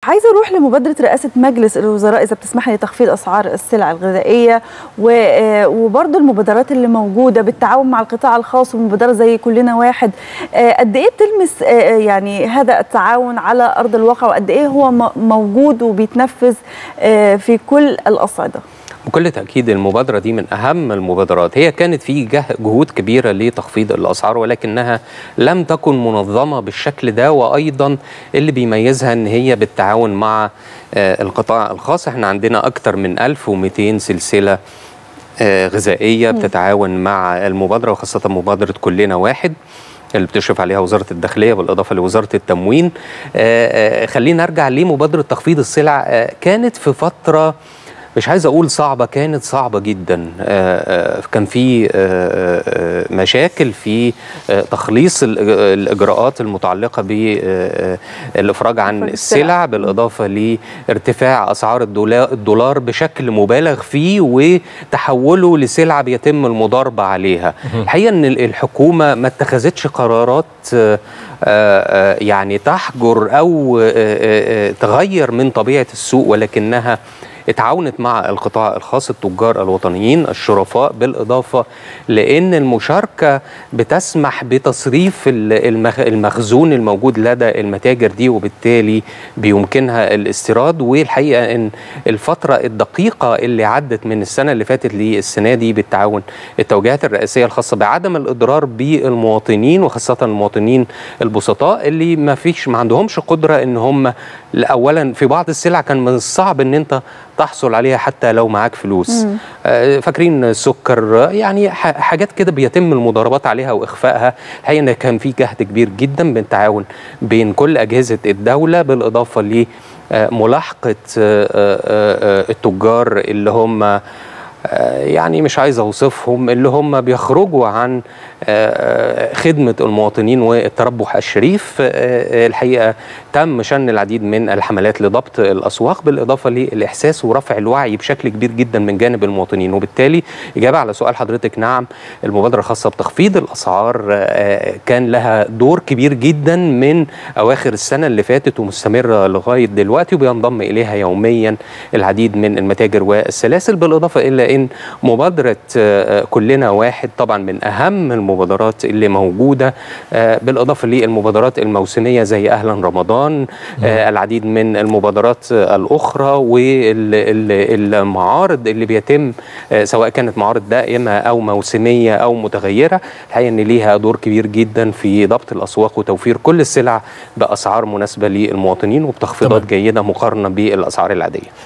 عايزه اروح لمبادره رئاسه مجلس الوزراء اذا بتسمح لي تخفيض اسعار السلع الغذائيه وبرضه المبادرات اللي موجوده بالتعاون مع القطاع الخاص ومبادره زي كلنا واحد قد ايه بتلمس يعني هذا التعاون على ارض الواقع وقد ايه هو موجود وبيتنفذ في كل الاصعده بكل تأكيد المبادرة دي من أهم المبادرات هي كانت في جهود كبيرة لتخفيض الأسعار ولكنها لم تكن منظمة بالشكل ده وأيضا اللي بيميزها أن هي بالتعاون مع القطاع الخاص احنا عندنا أكثر من 1200 سلسلة غذائية بتتعاون مع المبادرة وخاصة مبادرة كلنا واحد اللي بتشرف عليها وزاره الداخليه بالاضافه لوزاره التموين آآ آآ خلينا نرجع لمبادره تخفيض السلع كانت في فتره مش عايز اقول صعبه كانت صعبه جدا كان في مشاكل في تخليص الاجراءات المتعلقه بالافراج عن السلع بالاضافه لارتفاع اسعار الدولار بشكل مبالغ فيه وتحوله لسلعه بيتم المضاربه عليها الحقيقه ان الحكومه ما اتخذتش قرارات يعني تحجر او تغير من طبيعه السوق ولكنها اتعاونت مع القطاع الخاص التجار الوطنيين الشرفاء بالإضافة لأن المشاركة بتسمح بتصريف المخزون الموجود لدى المتاجر دي وبالتالي بيمكنها الاستيراد والحقيقة أن الفترة الدقيقة اللي عدت من السنة اللي فاتت للسنة دي بالتعاون التوجيهات الرئاسية الخاصة بعدم الإضرار بالمواطنين وخاصة المواطنين البسطاء اللي ما فيش ما عندهمش قدرة أن هم أولا في بعض السلع كان من الصعب أن أنت تحصل عليها حتى لو معاك فلوس آه فاكرين السكر يعني حاجات كده بيتم المضاربات عليها واخفائها الحقيقه ان كان في جهد كبير جدا بالتعاون بين كل اجهزه الدوله بالاضافه لملاحقه التجار اللي هم يعني مش عايز اوصفهم اللي هم بيخرجوا عن خدمه المواطنين والتربح الشريف الحقيقه تم شن العديد من الحملات لضبط الاسواق بالاضافه للاحساس ورفع الوعي بشكل كبير جدا من جانب المواطنين وبالتالي اجابه على سؤال حضرتك نعم المبادره الخاصه بتخفيض الاسعار كان لها دور كبير جدا من اواخر السنه اللي فاتت ومستمره لغايه دلوقتي وبينضم اليها يوميا العديد من المتاجر والسلاسل بالاضافه الى ان مبادره كلنا واحد طبعا من اهم المبادرات اللي موجوده بالاضافه للمبادرات الموسميه زي اهلا رمضان العديد من المبادرات الاخرى والمعارض اللي بيتم سواء كانت معارض دائمه او موسميه او متغيره الحقيقه ان ليها دور كبير جدا في ضبط الاسواق وتوفير كل السلع باسعار مناسبه للمواطنين وبتخفيضات جيده مقارنه بالاسعار العاديه